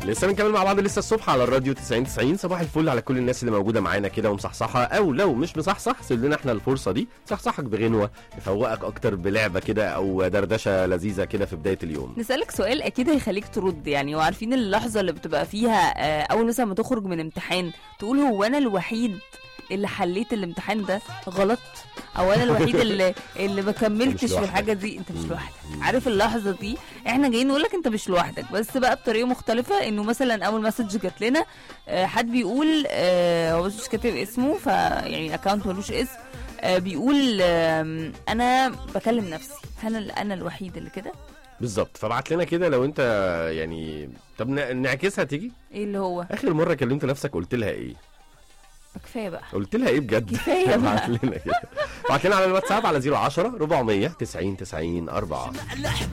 لسه بنكمل مع بعض لسه الصبح على الراديو 90 90 صباح الفل على كل الناس اللي موجوده معانا كده ومصحصحه او لو مش مصحصح سيب لنا احنا الفرصه دي صحصحك بغنوه نفوقك اكتر بلعبه كده او دردشه لذيذه كده في بدايه اليوم نسألك سؤال أكيد هيخليك ترد يعني وعارفين اللحظة اللي بتبقى فيها آه، أول مثلا ما تخرج من امتحان تقول هو أنا الوحيد اللي حليت الامتحان ده غلط او انا الوحيد اللي اللي ما كملتش في لوحدك. الحاجه دي انت مش مم. لوحدك عارف اللحظه دي احنا جايين نقول لك انت مش لوحدك بس بقى بطريقه مختلفه انه مثلا اول مسج جات لنا آه، حد بيقول آه، هو بس مش كاتب اسمه ف يعني اكونت ملوش اسم آه، بيقول آم، انا بكلم نفسي انا انا الوحيد اللي كده بالظبط فابعت لنا كده لو انت يعني طب ن- نعكسها تيجي ايه اللي هو اخر مره كلمت نفسك قلت لها ايه كفايه بقى قلت لها ايه بجد كفاية بقى. ابعت لنا كده ابعت لنا على الواتساب على 010 400 90 90 4